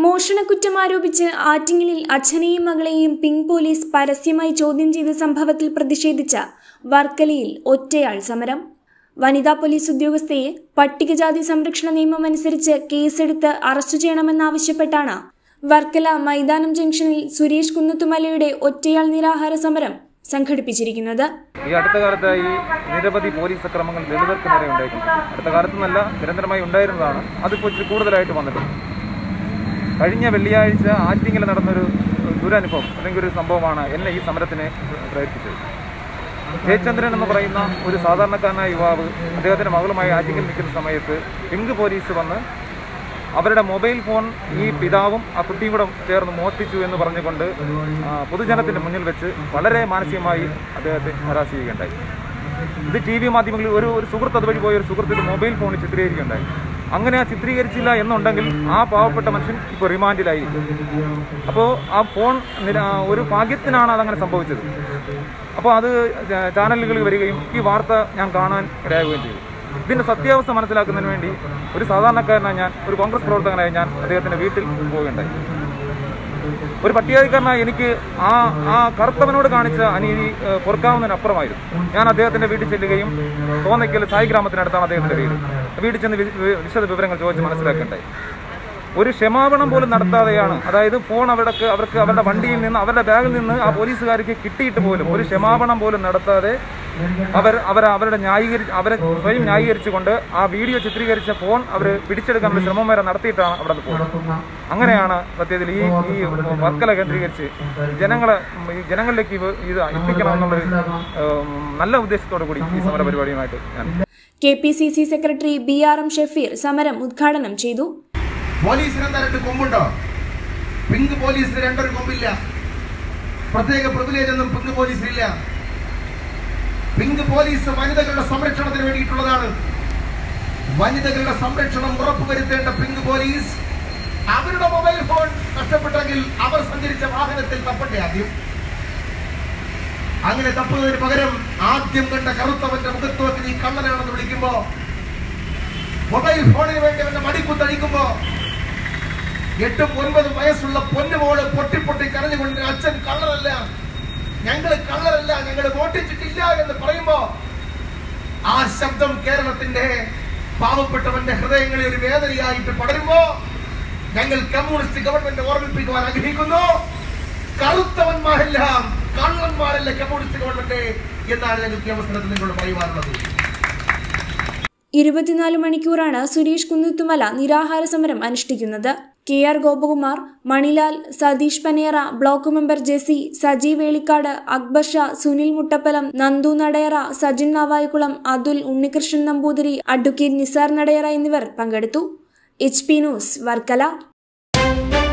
മോഷണക്കുറ്റം ആരോപിച്ച് ആറ്റിങ്ങലിൽ അച്ഛനെയും മകളെയും പിങ്ക് പോലീസ് പരസ്യമായി ചോദ്യം ചെയ്ത സംഭവത്തിൽ പ്രതിഷേധിച്ച വർക്കലയിൽ ഒറ്റയാൾ സമരം വനിതാ പോലീസ് ഉദ്യോഗസ്ഥയെ പട്ടികജാതി സംരക്ഷണ നിയമം അനുസരിച്ച് കേസെടുത്ത് അറസ്റ്റ് ചെയ്യണമെന്നാവശ്യപ്പെട്ടാണ് വർക്കല മൈതാനം ജംഗ്ഷനിൽ സുരേഷ് കുന്നത്തുമലയുടെ ഒറ്റയാൾ നിരാഹാര സമരം സംഘടിപ്പിച്ചിരിക്കുന്നത് ഈ അടുത്ത കാലത്തായി നിരവധി പോലീസ് അക്രമങ്ങൾ ദളിതർക്ക് നേരെ ഉണ്ടായിട്ടുണ്ട് അടുത്ത കാലത്തുനിന്നല്ല നിരന്തരമായി ഉണ്ടായിരുന്നതാണ് അതിപ്പോൾ ഇച്ചിരി കൂടുതലായിട്ട് വന്നിട്ടുണ്ട് കഴിഞ്ഞ വെള്ളിയാഴ്ച ആറ്റിങ്ങൽ നടന്നൊരു ദുരനുഭവം അല്ലെങ്കിൽ ഒരു സംഭവമാണ് എന്നെ ഈ സമരത്തിന് പ്രേരിപ്പിച്ചത് ജയചന്ദ്രൻ എന്ന് പറയുന്ന ഒരു സാധാരണക്കാരനായ യുവാവ് അദ്ദേഹത്തിൻ്റെ മകളുമായി ആറ്റിങ്ങൽ നിൽക്കുന്ന സമയത്ത് പിങ്ക് പോലീസ് വന്ന് അവരുടെ മൊബൈൽ ഫോൺ ഈ പിതാവും ആ കുട്ടിയും കൂടെ ചേർന്ന് മോഷ്ടിച്ചു എന്ന് പറഞ്ഞുകൊണ്ട് ആ, പൊതുജനത്തിന്റെ മുന്നിൽ വെച്ച് വളരെ മാനസികമായി അദ്ദേഹത്തെ ഹരാസ് ചെയ്യുകയുണ്ടായി ഇത് ടി വി മാധ്യമങ്ങളിൽ ഒരു ഒരു സുഹൃത്ത് അതുവഴി പോയ ഒരു സുഹൃത്തിന്റെ മൊബൈൽ ഫോണിൽ ചിത്രീകരിക്കുകയുണ്ടായി അങ്ങനെ ആ ചിത്രീകരിച്ചില്ല എന്നുണ്ടെങ്കിൽ ആ പാവപ്പെട്ട മനുഷ്യൻ ഇപ്പോൾ റിമാൻഡിലായിരിക്കും അപ്പോൾ ആ ഫോൺ നിര- ആ, ഒരു ഭാഗ്യത്തിനാണ് അതങ്ങനെ സംഭവിച്ചത് അപ്പോൾ അത് ചാ- ചാനലുകളിൽ വരികയും ഈ വാർത്ത ഞാൻ കാണാൻ ഇടയാകുകയും ചെയ്തു ഇതിന്റെ സത്യാവസ്ഥ മനസ്സിലാക്കുന്നതിന് വേണ്ടി ഒരു സാധാരണക്കാരനായ ഞാൻ ഒരു കോൺഗ്രസ് പ്രവർത്തകനായ ഞാൻ അദ്ദേഹത്തിന്റെ വീട്ടിൽ പോവുകയുണ്ടായി ഒരു പട്ടികജാതിക്കാരനായ എനിക്ക് ആ ആ കറുത്തവനോട് കാണിച്ച അനീതി ഏഹ്, പൊറുക്കാവുന്നതിനപ്പുറമായിരുന്നു ഞാൻ അദ്ദേഹത്തിന്റെ വീട്ടിൽ ചെല്ലുകയും തോന്നയ്ക്കൽ സായി ഗ്രാമത്തിനടുത്താണ് അദ്ദേഹത്തിന്റെ വീട് വീട്ടിൽ ചെന്ന് വി- വി- വിശദ വിവരങ്ങൾ ചോദിച്ച് മനസ്സിലാക്കണ്ടായി ഒരു ക്ഷമാപണം പോലും നടത്താതെയാണ് അതായത് ഫോൺ അവർക്ക് അവർക്ക് അവരുടെ വണ്ടിയിൽ നിന്ന് അവരുടെ ബാഗിൽ നിന്ന് ആ പോലീസുകാർക്ക് കിട്ടിയിട്ട് പോലും ഒരു ക്ഷമാപണം പോലും നടത്താതെ അവർ അവർ അവരുടെ ന്യായീകരി അവരെ സ്വയം ന്യായീകരിച്ചുകൊണ്ട് ആ വീഡിയോ ചിത്രീകരിച്ച ഫോൺ അവർ പിടിച്ചെടുക്കാനുള്ള ശ്രമം വരെ നടത്തിയിട്ടാണ് അവിടെ നിന്ന് പോകുന്നത് അങ്ങനെയാണ് സത്യത്തിൽ ഈ ഈ വർക്കല കേന്ദ്രീകരിച്ച് ജനങ്ങളെ ഈ ജനങ്ങളിലേക്ക് ഇവ- ഇത് എത്തിക്കണം എന്നുള്ളൊരു ഏഹ്, നല്ല ഉദ്ദേശത്തോടു കൂടി ഈ സമര പരിപാടിയുമായിട്ട് ഞാൻ K P C C secretary B R M Shafeer സമരം ഉദ്ഘാടനം ചെയ്തു പോലീസിന് എന്താ രണ്ട് കൊമ്പുണ്ടോ പിങ്ക് പോലീസിന് രണ്ടൊരു കൊമ്പില്ല പ്രത്യേക പ്രിവിലേജ് ഒന്നും പിങ്ക് പോലീസിനില്ല പിങ്ക് പോലീസ് വനിതകളുടെ സംരക്ഷണത്തിന് വേണ്ടിയിട്ടുള്ളതാണ് വനിതകളുടെ സംരക്ഷണം ഉറപ്പുവരുത്തേണ്ട പിങ്ക് പോലീസ് അവരുടെ മൊബൈൽ ഫോൺ നഷ്ടപ്പെട്ടെങ്കിൽ അവർ സഞ്ചരിച്ച വാഹനത്തിൽ തപ്പട്ടെ ആദ്യം അങ്ങനെ തപ്പുന്നതിന് പകരം ആദ്യം കണ്ട കറുത്തവന്റെ മുഖത്വത്തിന് ഈ കള്ളനാണെന്ന് വിളിക്കുമ്പോ മൊബൈൽ ഫോണിന് വേണ്ടി അവന്റെ മടിക്കുത്തഴിക്കുമ്പോ എട്ടും ഒൻപതും വയസ്സുള്ള പൊന്നുമോള് പൊട്ടി പൊട്ടി കരഞ്ഞുകൊണ്ട് അച്ഛൻ കള്ളറല്ല ഞങ്ങള് കള്ളറല്ല ഞങ്ങൾ വോട്ടിച്ചിട്ടില്ല എന്ന് പറയുമ്പോ ആ ശബ്ദം കേരളത്തിന്റെ പാവപ്പെട്ടവന്റെ ഹൃദയങ്ങളിൽ ഒരു വേദനയായിട്ട് പടരുമ്പോ ഞങ്ങൾ കമ്മ്യൂണിസ്റ്റ് ഗവൺമെന്റ് ഓർമ്മിപ്പിക്കുവാൻ ആഗ്രഹിക്കുന്നു കറുത്തവന്മാരെല്ലാം കള്ളന്മാരല്ല കമ്മ്യൂണിസ്റ്റ് ഗവൺമെന്റ് എന്നാണ് ഞങ്ങൾക്ക് ഈ അവസരത്തിൽ നിങ്ങളോട് പറയുവാനുള്ളത് ഇരുപത്തിനാല് മണിക്കൂറാണ് സുരേഷ് കുന്നുത്തുമല നിരാഹാര സമരം അനുഷ്ഠിക്കുന്നത് K R Gopakumar Manilal Satheesh Panera block member Jessy Saji Velikkad Akbar Shah Sunil Muttappalam Nandu Nadayara Sajin Navaikulam Athul Unnikrishnan Namboothiri advocate Nisar Nadayara എന്നിവർ പങ്കെടുത്തു എച്ച് പി ന്യൂസ് വർക്കല